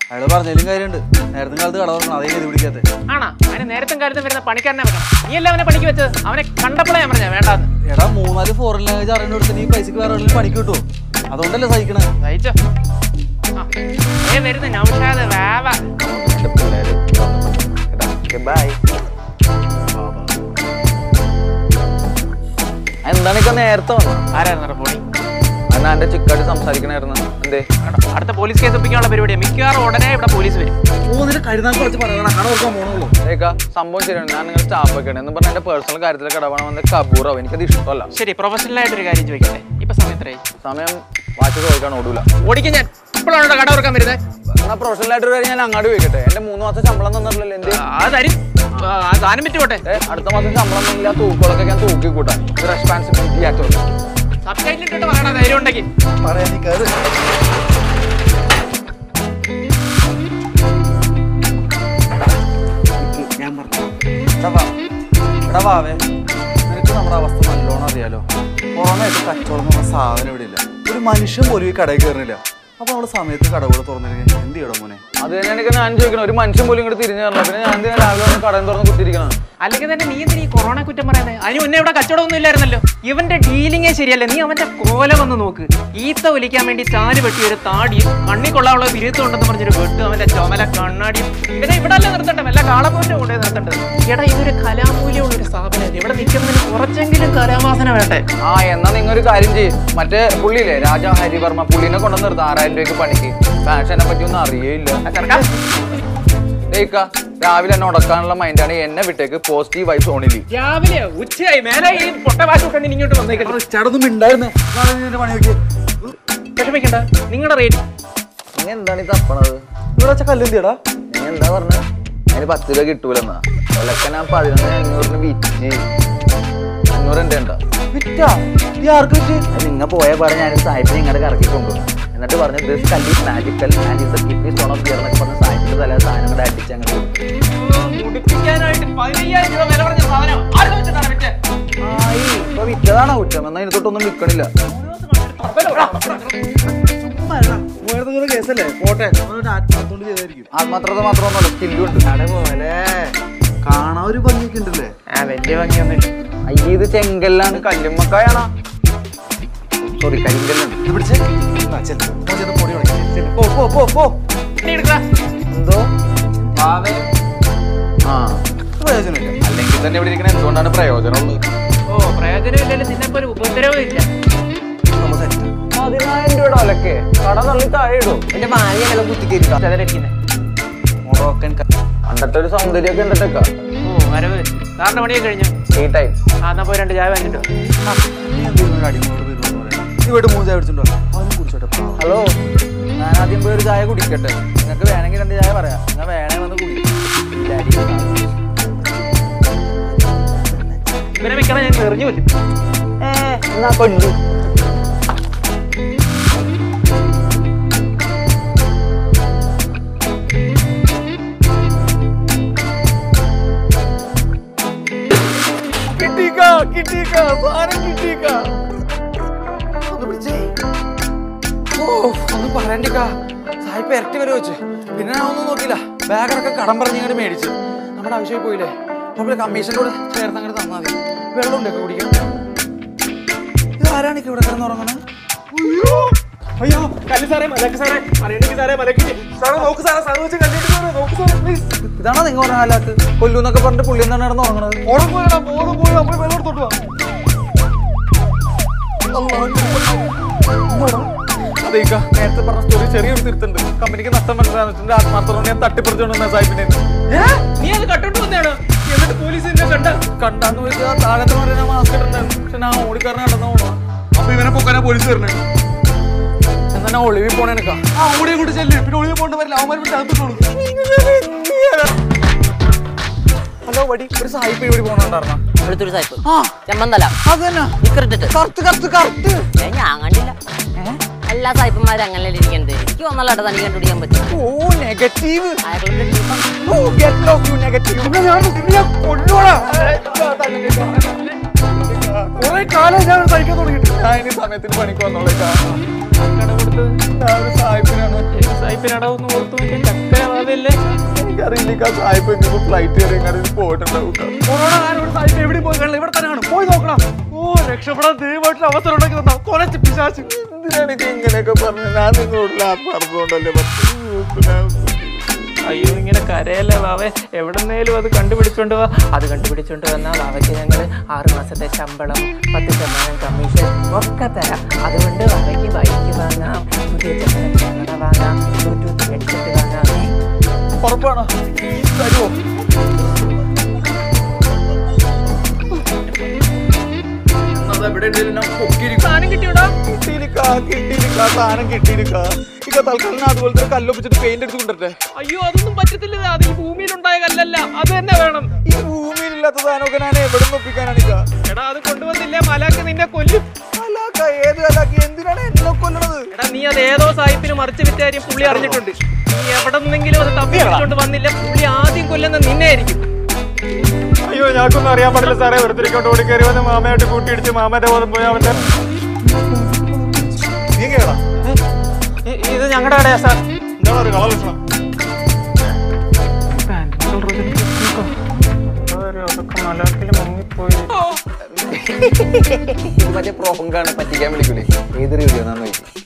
അയാൾ പറഞ്ഞാലും കാര്യമുണ്ട് നേരത്തെ കാലത്ത് കട തുറക്കണം അതേ ഗതി പിടിക്കാത്ത ആണോ അവന് നേരത്തും കാലത്തും വരുന്ന പണിക്കാരനെ വെക്കണം നീ അല്ല അവനെ പണിക്ക് വെച്ചത് അവനെ കണ്ടപ്പോഴേ ഞാൻ പറഞ്ഞ വേണ്ടാന്ന് എടാ മൂന്നാല് ഫോറിൻ ലാംഗ്വേജ് അറിയുന്ന കൊടുത്ത് ഈ പൈസക്ക് വേറെ എവിടെയെങ്കിലും പണിക്ക് കിട്ടുമോ അതുകൊണ്ടല്ലേ സഹിക്കണേ സഹിച്ചോ ആ ഏ വരുന്ന നൗഷാദ് വേവ എന്റെ പിള്ളേര് ബൈ എന്താണ് ഇപ്പൊ നേരത്തെ വന്നു ആരായിരുന്നു പോണി എന്നാ എന്റെ ചിക്കായിട്ട് സംസാരിക്കണായിരുന്നു എന്തേ അടുത്ത പോലീസ് കേസ് ഒപ്പിക്കാനുള്ള പരിപാടിയാണ് മിക്കവാറും ഉടനെ ഇവിടെ പോലീസ് വരും മൂന്നിന് കരുതാൻ കുറച്ച് പറയണം കട തുറക്കാൻ പോണുള്ളൂ ഏക്കാ സംഭവം ശരിയാണ് ഞാൻ നിങ്ങൾ സ്റ്റാഫ് ഒക്കെ എന്ന് പറഞ്ഞ എന്റെ പേഴ്സണൽ കാര്യത്തിലൊക്കെ ഇടപെടണം വന്ന കബൂറാവും എനിക്കത് ഇഷ്ടമല്ല ശരി പ്രൊഫഷണൽ ആയിട്ടൊരു കാര്യം ചോദിക്കട്ടെ ഇപ്പൊ സമയം എത്രയായി സമയം വാച്ച് ചോദിക്കാൻ ഓടൂല ഓടിക്കാൻ ഞാൻ ഇപ്പോഴാണ് കട തുറക്കാൻ വരുന്നത് എന്നാ പ്രൊഫഷണൽ ആയിട്ട് ഒരു കാര്യം ഞാൻ അങ്ങോട്ട് ചോദിക്കട്ടെ എന്റെ മൂന്ന് മാസം ശമ്പളം തന്നിട്ടില്ലല്ലോ എന്ത് ആ തരും ആ, ആ സാധനം വിറ്റ് പോട്ടെ ഏ, അടുത്ത മാസം ശമ്പളം ഇല്ല തൂക്കുകളൊക്കെ ഞാൻ തൂക്കി കൂട്ടാൻ റെസ്പോൺസിബിലിറ്റി ആക്ടർ സബ് ടൈറ്റിൽ ഇട്ടിട്ട് പറയണ ധൈര്യം ഉണ്ടെങ്കിൽ പറയാൻ നീ കയറ് ഞാൻ പറഞ്ഞു എടാ വാ. എടാ വാവേ നിനക്ക് നമ്മുടെ അവസ്ഥ നല്ലോണം അറിയാലോ കൊറോണ ആയിട്ട് കച്ചവടം എന്ന് പറഞ്ഞ സാധനം ഇവിടെ ഇല്ല ഒരു മനുഷ്യൻ പോലും ഈ കടയിൽ കയറുന്നില്ല അപ്പൊ നമ്മുടെ സമയത്ത് കടകൾ തുറന്നില്ലെങ്കിൽ എന്ത് ചെയ്യണം മോനെ അത് തന്നെയാണ് ഇപ്പൊ ഞാൻ ചോദിക്കണം ഒരു മനുഷ്യൻ പോലും ഇങ്ങോട്ട് തിരിഞ്ഞു തരണം പിന്നെ ഞാൻ എന്തിനാ രാവിലെ വന്ന് കടയും തുറന്ന് കുത്തിരിക്കണം അല്ലെങ്കിൽ തന്നെ നീ എന്തിനാ ഈ കൊറോണ കുറ്റം പറയുന്നത് അതിന് മുന്നേ ഇവിടെ കച്ചവടം ഒന്നും ഇല്ലായിരുന്നല്ലോ ഇവന്റെ ഡീലിങ്ങേ ശരിയല്ല നീ അവന്റെ കോല വന്ന് നോക്ക് ഈത്ത ഒലിക്കാൻ വേണ്ടി ചാല് വെട്ടി ഒരു താടിയും കണ്ണി കൊള്ളാനുള്ള വിരുദ്ധം ഉണ്ടെന്ന് പറഞ്ഞൊരു വെട്ട് അവന്റെ ചുമല കണ്ണാടിയും ഇവനെ ഇവിടെ അല്ല നിർത്തട്ടെ വല്ല കാളപ്പൂരിന്റെ കൊണ്ടേ നിർത്തേണ്ടത് എടാ ഇതൊരു കലാമൂല്യമുള്ള ഒരു സ്ഥാപനം ഇവിടെ നിൽക്കുന്നതിന് കുറച്ചെങ്കിലും കലാവാസന വേണ്ടേ ആ എന്നാ നിങ്ങൾ ഒരു കാര്യം ചെയ്യും മറ്റേ പുള്ളിയില്ലേ രാജാ ഹരിവർമ്മ പുള്ളിനെ കൊണ്ടു നിർത്താം ആറായിരം രൂപയ്ക്ക് പണിക്ക് ഫാഷനെ പറ്റി ഒന്നും അറിയേയില്ല ആ ചെറുക്കാ, ഡേക്ക രാവിലെ എന്നെ ഉടക്കാനുള്ള മൈൻഡാണ് എന്നെ വിട്ടേക്ക് പോസിറ്റീവ് വൈബ്സ് ഓണിലി രാവിലെ ഉച്ചയായി മേലെ ഈ പൊട്ട വാശി കൊണ്ട് ഇങ്ങോട്ട് വന്നേക്കുന്നത് ചേട്ടൊന്നും ഉണ്ടായിരുന്നേ പണി നോക്കിയേ വിഷമിക്കണ്ട നിങ്ങളുടെ റേറ്റ് നീ എന്താണ് ഈ തപ്പണത് ഇവിടെ വെച്ച കല്ലെന്തിയടാ നീ എന്താ പറഞ്ഞ അതിന് പത്ത് രൂപ കിട്ടൂലെന്നാ ഒലക്ക ഞാൻ പതിനൊന്ന് അഞ്ഞൂറിന് വിറ്റ് അഞ്ഞൂറ് എൻ്റെ ഉണ്ടോ വിറ്റാ ഈ ആർക്ക് വിറ്റ് നിങ്ങ പോയ പാടെ ഞാൻ സാഹിത്യം നിങ്ങളുടെ കറക്കി കൊണ്ടുവന്നു എന്നിട്ട് പറഞ്ഞു ദിസ് കല്ലി magical and is kidney stone of year എന്നൊക്കെ പറഞ്ഞ സാഹിത്യത്തിൽ തല സാധനം കൂടെ അടിച്ച് അങ്ങോട്ട് കൊടുത്തു. മുടിപ്പിക്കാനായിട്ട് പതിനയ്യായിരം രൂപ വില പറഞ്ഞ സാധനം ആരും വെച്ചിട്ടാണ് വിറ്റേ ആയി ഇപ്പൊ വിറ്റതാണോ കുറ്റം എന്നാ ഇതിന് തൊട്ടൊന്നും വിൽക്കണില്ല മൂവായിരത്തഞ്ഞൂറ് കേസല്ലേ പോട്ടെ അവനൊരു ആത്മാർത്ഥോണ്ട് ചെയ്തായിരിക്കും ആത്മാത്രത മാത്രമൊന്നുമല്ല സ്കില്ലും ഉണ്ട് പോലെ കാണാൻ ഒരു ഭംഗിയൊക്കെ ഉണ്ടല്ലേ ആ വലിയ ഭംഗിയൊന്നുമില്ല അയ്യ ഇത് ചെങ്കല്ലാണ് കല്ലുമ്മക്കായാണോ സോറി കരിങ്കല്ലാണ് ഇത് പിടിച്ചേ ആ, ചെല്ല്. പോ, ചെന്ന് പൊടി ഉണക്കി. ചെല്ല്. പോ, പോ, പോ, പോ. നീ എടുക്കുക എന്തോ ആ പ്രയോജനമില്ല അല്ലെങ്കിൽ തന്നെ ഇവിടെ ഇരിക്കണ എന്തുകൊണ്ടാണ് പ്രയോജനമുള്ളത് ഓ പ്രയോജനമില്ലല്ലോ നിന്നെപ്പോലെ ഉപദ്രവം ഇല്ല നമ്മ സെറ്റ് പതിനായിരം രൂപയുടെ ഒലക്കെ കട തള്ളി താഴെ ഇടും എന്റെ മാലിയെല്ലാം കുത്തിക്കേരിക്കാം ചിലരിക്കുന്നത് മൊറോക്കൻ ക- പണ്ടത്തെ ഒരു സൗന്ദര്യമൊക്കെ ഉണ്ടട്ടേക്ക ഓ വരവ് സാറിന്റെ പണിയൊക്കെ കഴിഞ്ഞു ഈ ടൈം ആ എന്നാ പോയി രണ്ട് ചായ വാങ്ങിട്ടോ ആ, നീ എന്തെങ്കിലും ഒരു അടിമയോട് വരുമെന്ന് പറയാം. നീ വീട്ടിൽ മൂന്ന് ചായ പിടിച്ചിട്ടുണ്ടോ അവനും കുടിച്ചോട്ടെ പാവം. ഹലോ ഞാൻ ആദ്യം പോയി ഒരു ചായ കുടിക്കട്ടെ നിങ്ങൾക്ക് വേണമെങ്കിൽ രണ്ട് ചായ പറയാം നിങ്ങൾ വേണേ വന്ന് കുടി ഇല്ലാടി. ഇവനെ വെക്കണം ഞാൻ എറിഞ്ഞു പറ്റും ഏ, എന്നാ കൊല്ലു കിട്ടിക്ക കിട്ടിക്ക സാധനം കിട്ടിക്ക ഒന്ന് പിടിച്ചേ ഓ ഒന്നും പറയണ്ടിക്ക സായിപ്പ് ഇരട്ടി വരെ വെച്ച് പിന്നെ ഞാൻ ഒന്നും നോക്കില്ല ബാഗൊക്കെ കടം പറഞ്ഞ് ഇങ്ങോട്ട് മേടിച്ച് നമ്മുടെ ആവശ്യമായി പോയില്ലേ നമ്മൾ കമ്മീഷൻ്റെ കൂടെ ചേർത്ത് അങ്ങോട്ട് തന്നാൽ മതി വെള്ളം ഉണ്ടൊക്കെ കുടിക്കാൻ ഇത് ആരാണ് ഇവിടെ കിടന്ന് ഉറങ്ങണത് അയ്യോ കല്ല് സാറേ മലക്ക് സാറേ അറിയണമെങ്കിൽ സാറേ മലക്ക് സാറേ നോക്ക് സാറേ സാറ് വെച്ച് കണ്ടിട്ട് സാറേ നോക്ക് സാറേ പ്ലീസ് ഇതാണോ നിങ്ങൾ പറഞ്ഞ കാലാക്ക് കൊല്ലു എന്നൊക്കെ പറഞ്ഞിട്ട് പുള്ളി എന്താണ് നടന്ന് ഉറങ്ങണത് ഉറങ്ങുകയാണ് ബോധം പോയി നമ്മൾ വെള്ളം എടുത്തോട്ട് വാ അതേക്ക നേരത്തെ പറഞ്ഞ സ്റ്റോറി ചെറിയൊരു തിരുത്തുണ്ട് കമ്പനിക്ക് നഷ്ടം മനസ്സിലാകുന്ന ആത്മാർത്ഥം ഞാൻ തട്ടിപ്പറിച്ചോണ്ട് സാഹിബിനെ നീ അത് കട്ടോട്ട് വന്നതാണോ എന്നിട്ട് പോലീസ് നിന്നെ കണ്ട കണ്ടാന്ന് വെച്ചാൽ താഴത്തെ പറഞ്ഞ മാസ്ക് ഇട്ടുണ്ടായിരുന്നു പക്ഷെ ഞാൻ ഓടിക്കാരനെ കണ്ടെന്ന് പോണോ അപ്പൊ ഇവനെ പൊക്കാനാ പോലീസ് വരണേ എന്നാ ഞാൻ ഒളിവിൽ പോണേനക്കാ ആ ഓടി കൂടി ചെല്ലു പിന്നെ ഒളിവ് പോകേണ്ട വരില്ല അവന്മാർ വിട്ട് അകത്തോളൂ ഹലോ വടി ഒരു സാഹിബ് ഇവിടെ പോകണുണ്ടായിരുന്ന എടുത്തൊരു സായിപ്പ് ചെമ്മന്തല അത് തന്നെ നിക്കറിട്ടിട്ട് കറുത്ത് കറുത്ത് കറുത്ത് ഏ ഞാൻ കണ്ടില്ല എല്ലാ സായിപ്പന്മാരും അങ്ങനെ ഇരിക്കുന്നത് എനിക്ക് വന്നല്ലാട്ടോ തനിക്ക് കണ്ടുപിടിക്കാൻ പറ്റും ഓ നെഗറ്റീവ് അയാളുടെ ടീമാണ്. O get lock you negative കൊല്ലോടാ കുറെ കുറെ കാലം ഞാൻ സഹിക്കാൻ തുടങ്ങിയിട്ട് ഞാൻ ഇനി സമയത്തിന് പണിക്ക് വന്നോളേക്കാ കട കൊടുത്ത് ഞാൻ ഒരു സാഹിബിനാണ് സായിപ്പിനട ഒന്ന് കൊടുത്തു നോക്കിയാൽ ചക്കര വാവല്ലേ എനിക്കറിയില്ല സാഹിബ് ഇപ്പൊ ഫ്ലൈറ്റ് കയറി ഇങ്ങനെ പോയിട്ടുണ്ടാവും കൊറോണ കാരണം സാഹിബ് എവിടെ പോയി കാണില്ല ഇവിടെ തന്നെയാണ് പോയി നോക്കണം ഓ രക്ഷപ്പെടാൻ ദൈവമായിട്ടുള്ള അവസരം ഉണ്ടാക്കി തന്ന കൊലച്ച് പിശാച്ച് എന്തിനാണ് എനിക്ക് ഇങ്ങനെയൊക്കെ പറഞ്ഞു ഞാൻ നിങ്ങളോട് പറഞ്ഞുകൊണ്ടല്ലേ പറഞ്ഞു അയ്യോ ഇങ്ങനെ കരയല്ലേ വാവേ എവിടെന്നേലും അത് കണ്ടുപിടിച്ചോണ്ട് വാ അത് കണ്ടുപിടിച്ചോണ്ട് വന്നാൽ വാവയ്ക്ക് ഞങ്ങൾ ആറ് മാസത്തെ ശമ്പളം പത്ത് ശതമാനം കമ്മീഷൻ ഒക്കെ തരാം അതുകൊണ്ട് വാവയ്ക്ക് ബൈക്ക് വാങ്ങാം പുതിയ ചക്കര ക്യാമറ വാങ്ങാം ബ്ലൂടൂത്ത് ഹെഡ്സെറ്റ് വാങ്ങാം ഏ? ഉറപ്പാണോ തരുമോ സാധനം കിട്ടിയോടാ കിട്ടിയിരിക്കാ കിട്ടിയിരിക്കാ സാധനം കിട്ടിയിരിക്കാ ഇക്ക തൽക്കാലം ഞാൻ അതുപോലത്തെ ഒരു കല്ലൊപ്പിച്ചിട്ട് പെയിന്റ് എടുത്ത് കൊണ്ടിട്ടെ അയ്യോ അതൊന്നും പറ്റത്തില്ല അത് ഈ ഭൂമിയിലുണ്ടായ കല്ലല്ല അത് തന്നെ വേണം ഈ ഭൂമിയിലില്ലാത്ത സാധനമൊക്കെ ഞാൻ എവിടെ നിന്ന് ഒപ്പിക്കാനാണ് ഇക്ക എടാ അത് കൊണ്ടുവന്നില്ലേ മലാക്ക് നിന്നെ കൊല്ലും അല്ലാക്ക ഏത് അല്ലാക്ക എന്തിനാണ് എന്നെ കൊല്ലണത് എടാ നീ അത് ഏതോ സായിപ്പിന് മറിച്ച് വിറ്റ കാര്യം പുള്ളി അറിഞ്ഞിട്ടുണ്ട് നീ എവിടെ നിന്നെങ്കിലും അത് തപ്പി എടുത്തോണ്ട് വന്നില്ല പുള്ളി ആദ്യം കൊല്ലുന്ന നിന്നെ ആയിരിക്കും അയ്യോ ഞങ്ങൾക്കൊന്നും അറിയാൻ പാടില്ല സാറേ വെറുതെ ഓടി കയറി വന്ന് മാമയായിട്ട് കൂട്ടിയിടിച്ച് മാമന്റെ ബോധം പോയി അവന്റെ നീ കേടാ ഇത് ഞങ്ങളുടെ കടയാ സാർ എന്താണ് ഒരു കളലക്ഷണം ഇത് മറ്റേ പ്രോങ്കാണ് പറ്റിക്കാൻ വിളിക്കൂലേ ഏത് റിവ്യൂ എന്നാന്ന് ചോദിച്ചു